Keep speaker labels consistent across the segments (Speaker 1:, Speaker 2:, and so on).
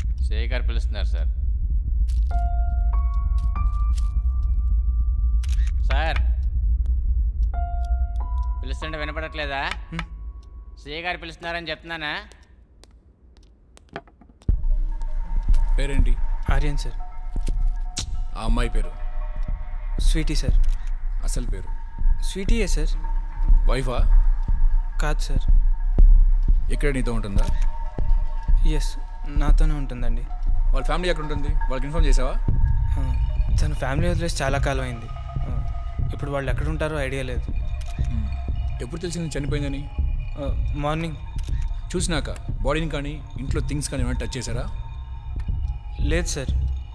Speaker 1: CI గారు పిలుస్తున్నారు sir sir పిలుస్తుంటే వినపడట్లేదా సిఐ గారు పిలుస్తున్నారని చెప్తున్నానా
Speaker 2: పేరేంటి
Speaker 3: ఆర్యన్ సార్
Speaker 2: ఆ అమ్మాయి పేరు
Speaker 3: స్వీటీ సార్
Speaker 2: అసలు పేరు
Speaker 3: స్వీటీయే సార్
Speaker 2: వైఫా
Speaker 3: కాదు సార్
Speaker 2: ఇక్కడ నీతో ఉంటుందా
Speaker 3: ఎస్ నాతోనే ఉంటుందండి
Speaker 2: వాళ్ళ ఫ్యామిలీ ఎక్కడ ఉంటుంది వాళ్ళకి ఇన్ఫార్మ్ చేసావా
Speaker 3: ఆ, తన ఫ్యామిలీ వదిలేసి చాలా కాలం అయింది ఆ, ఇప్పుడు వాళ్ళు ఎక్కడ ఉంటారో ఐడియా లేదు
Speaker 2: ఎప్పుడు తెలిసింది చనిపోయిందని
Speaker 3: ఆ, మార్నింగ్
Speaker 2: చూసినాక బాడీని కానీ ఇంట్లో థింగ్స్ కానీ ఏమైనా టచ్ చేశారా
Speaker 3: లేదు sir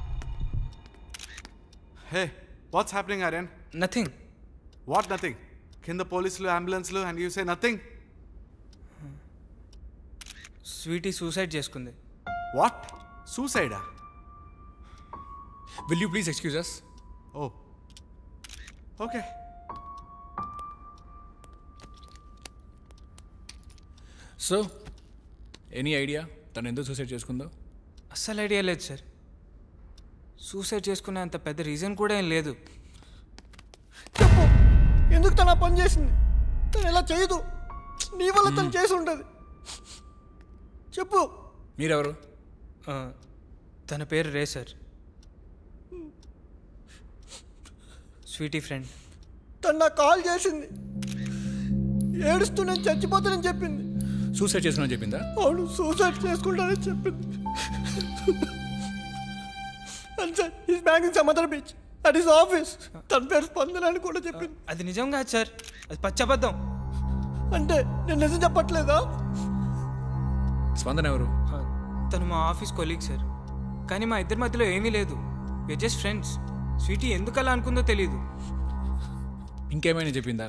Speaker 4: hey what's happening Aryan
Speaker 3: nothing
Speaker 4: what nothing కింద పోలీసులు అంబులెన్స్లు and you say nothing
Speaker 3: sweety suicide చేసుకుంది
Speaker 4: వాట్ సూసైడా
Speaker 2: will you please excuse us
Speaker 4: oh okay
Speaker 2: so any idea తను ఎందుకు సూసైడ్ చేసుకుందో
Speaker 3: అస్సలు ఐడియా లేదు సార్ సూసైడ్ చేసుకునే అంత పెద్ద రీజన్ కూడా ఏం లేదు
Speaker 5: చెప్పు ఎందుకు తన పని చేసింది తను ఎలా చేయదు నీ వల్ల తను చేసి ఉంటుంది చెప్పు
Speaker 2: మీరెవరు
Speaker 3: ఆ, తన పేరు రే సార్ స్వీటీ ఫ్రెండ్
Speaker 5: తను నాకు కాల్ చేసింది ఏడుస్తూ నేను చచ్చిపోతానని చెప్పింది
Speaker 2: సూసైడ్ చేసుకున్నా చెప్పిందా
Speaker 5: అవును సూసైడ్ చేసుకుంటానని చెప్పింది and sir is bank in some other beach at is office తన పేరు స్పందన అని కూడా చెప్పింది
Speaker 3: అది నిజం కాదు సార్ అది పచ్చబద్ధం
Speaker 5: అంటే నేను నిజం చెప్పట్లేదా
Speaker 2: స్పందన ఎవరు
Speaker 3: ఆ, తను మా ఆఫీస్ కొలీగ్ సార్ కానీ మా ఇద్దరి మధ్యలో ఏమీ లేదు వి జస్ట్ ఫ్రెండ్స్ స్వీటీ ఎందుకు అలా అనుకుందో తెలియదు
Speaker 2: ఇంకేమైనా చెప్పిందా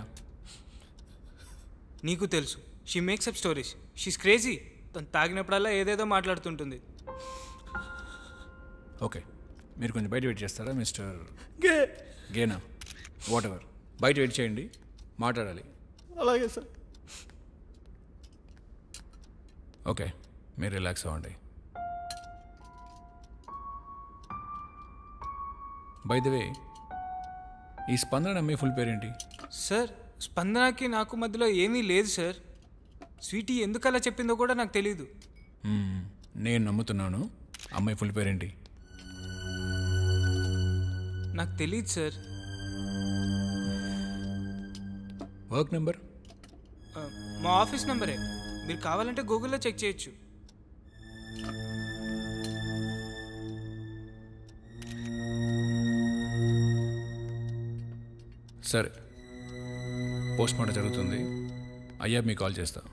Speaker 3: నీకు తెలుసు she makes up stories she's crazy తను తాగినప్పుడల్లా ఏదేదో మాట్లాడుతుంటుంది
Speaker 2: ఓకే మీరు కొంచెం బయట వెయిట్ చేస్తారా మిస్టర్
Speaker 5: గే
Speaker 2: గేనా వాట్ ఎవర్ బయట వెయిట్ చేయండి మాట్లాడాలి
Speaker 5: అలాగే సార్
Speaker 2: ఓకే మీరు రిలాక్స్ అవ్వండి బై ద వే ఈ స్పందన అమ్మాయి ఫుల్ పేరేంటి
Speaker 3: సార్ స్పందనకి నాకు మధ్యలో ఏమీ లేదు సార్ స్వీటీ ఎందుకు అలా చెప్పిందో కూడా నాకు తెలియదు
Speaker 2: మ్మ్, నేను నమ్ముతున్నాను అమ్మాయి ఫుల్ పేరేంటి
Speaker 3: నాకు తెలియదు సార్
Speaker 2: వర్క్ నెంబర్
Speaker 3: ఆ, మా ఆఫీస్ నెంబరే మీరు కావాలంటే గూగుల్లో చెక్ చేయొచ్చు
Speaker 2: సరే పోస్ట్ మార్టం జరుగుతుంది అయ్యా మీకు కాల్ చేస్తా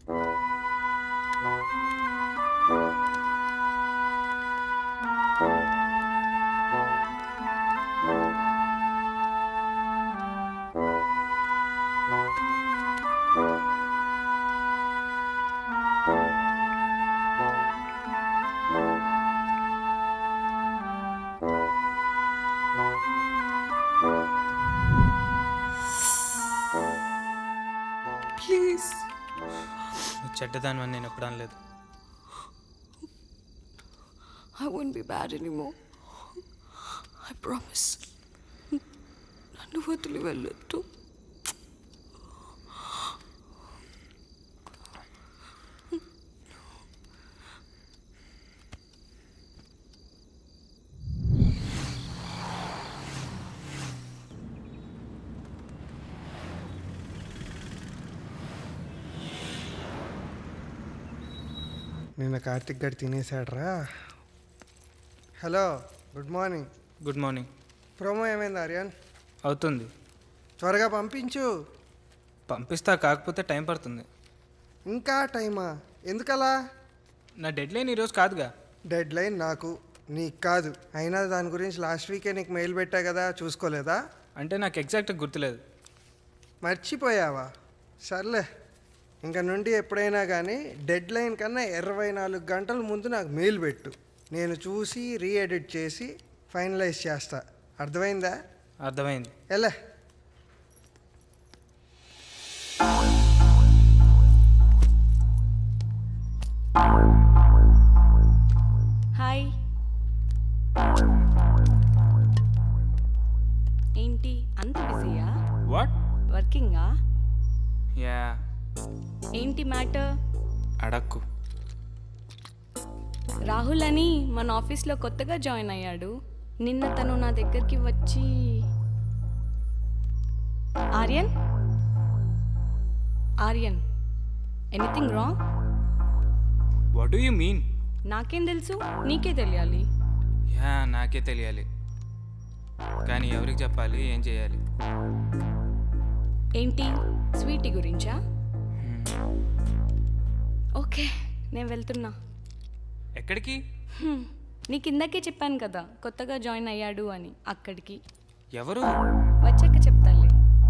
Speaker 5: ప్లీజ్
Speaker 3: నువ్వు చెడ్డదానివని నేను ఎప్పుడు అనలేదు
Speaker 6: I won't be bad anymore. I promise. నన్ను వదిలి వెళ్ళొద్దు
Speaker 5: నిన్న కార్తిక్ గడి తినేసాడరా hello good morning
Speaker 3: good morning
Speaker 5: promo ఏమైంది ఆర్యన్
Speaker 3: అవుతుంది
Speaker 5: త్వరగా పంపించు
Speaker 3: పంపిస్తా కాకపోతే టైం పడుతుంది
Speaker 5: ఇంకా టైమా ఎందుకలా
Speaker 3: నా డెడ్ లైన్ ఈరోజు కాదుగా
Speaker 5: డెడ్ లైన్ నాకు నీకు కాదు అయినా దాని గురించి లాస్ట్ వీకే నీకు మెయిల్ పెట్టా కదా చూసుకోలేదా
Speaker 3: అంటే నాకు ఎగ్జాక్ట్గా గుర్తులేదు
Speaker 5: మర్చిపోయావా సర్లే ఇంక నుండి ఎప్పుడైనా కానీ డెడ్ లైన్ కన్నా ఇరవై నాలుగు గంటల ముందు నాకు మెయిల్ పెట్టు నేను చూసి రీ ఎడిట్ చేసి ఫైనలైజ్ చేస్తా అర్థమైందా
Speaker 3: అర్థమైంది
Speaker 5: ఎలా
Speaker 6: హాయ్ టాకింగా
Speaker 3: యా
Speaker 6: ఏంటి మ్యాటర్
Speaker 3: అడక్కు
Speaker 6: రాహుల్ అని మన ఆఫీస్లో కొత్తగా జాయిన్ అయ్యాడు నిన్న తను నా దగ్గరికి వచ్చి Aryan Aryan anything wrong
Speaker 3: what do you mean
Speaker 6: నాకేం తెలుసు నీకే తెలియాలి
Speaker 3: యా నాకే తెలియాలి కానీ ఎవరికి చెప్పాలి ఏం చేయాలి
Speaker 6: ఏంటి స్వీటీ గురించా ఓకే నేను వెళ్తున్నా
Speaker 3: ఎక్కడికి
Speaker 6: హ్మ్, నీకు ఇందాకే చెప్పాను కదా కొత్తగా జాయిన్ అయ్యాడు అని అక్కడికి
Speaker 3: ఎవరు
Speaker 6: వచ్చాక చెప్తాలే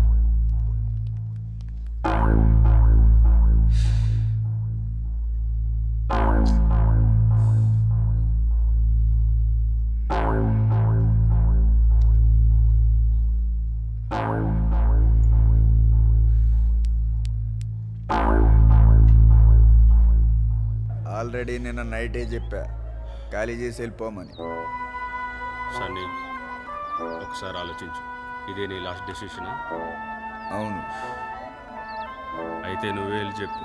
Speaker 7: ఆల్రెడీ నిన్న నైటే చెప్పా ఖాళీ చేసి వెళ్ళిపోమని
Speaker 8: సన్నీ ఒకసారి ఆలోచించు ఇదే నీ లాస్ట్ డెసిషనా
Speaker 7: అవును
Speaker 8: అయితే నువ్వే వెళ్ళి చెప్పు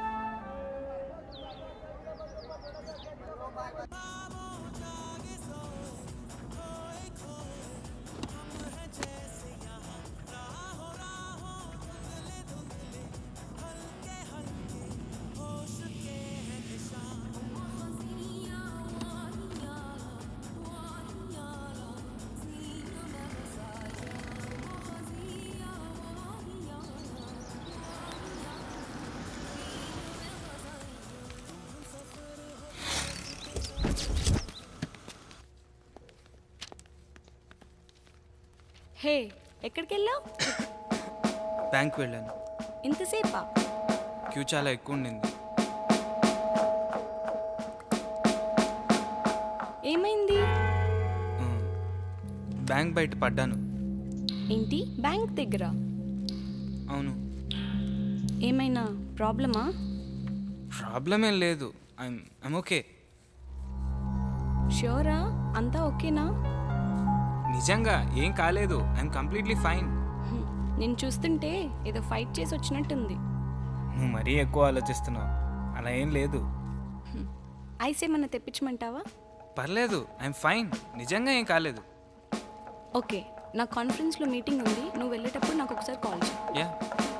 Speaker 6: హే ఎక్కడికి వెళ్ళావు
Speaker 3: బ్యాంక్ వెళ్ళాను
Speaker 6: ఇంతసేపా
Speaker 3: క్యూ చాలా ఎక్కువ ఉండింది
Speaker 6: ఏమైంది
Speaker 3: బ్యాంక్ బయట పడ్డాను
Speaker 6: ఏంటి బ్యాంక్ దగ్గర
Speaker 3: అవును
Speaker 6: ఏమైనా ప్రాబ్లమా
Speaker 3: ప్రాబ్లం ఏం లేదు ఐమ్ ఐమ్ ఓకే
Speaker 6: షూరా అంతా ఓకేనా
Speaker 3: నిజంగా ఏం కాలేదు ఐఎమ్ కంప్లీట్లీ ఫైన్
Speaker 6: హ్మ్, నేను చూస్తుంటే ఏదో ఫైట్ చేసి వచ్చినట్టుంది
Speaker 3: నువ్వు మరీ ఎక్కువ ఆలోచిస్తున్నావు అలా ఏం లేదు
Speaker 6: ఐస్ ఏమన్నా తెప్పించమంటావా
Speaker 3: పర్లేదు ఐఎమ్ ఫైన్ నిజంగా ఏం కాలేదు
Speaker 6: ఓకే నా కాన్ఫరెన్స్లో మీటింగ్ ఉంది నువ్వు వెళ్ళేటప్పుడు నాకు ఒకసారి కాల్ చేయి
Speaker 3: యా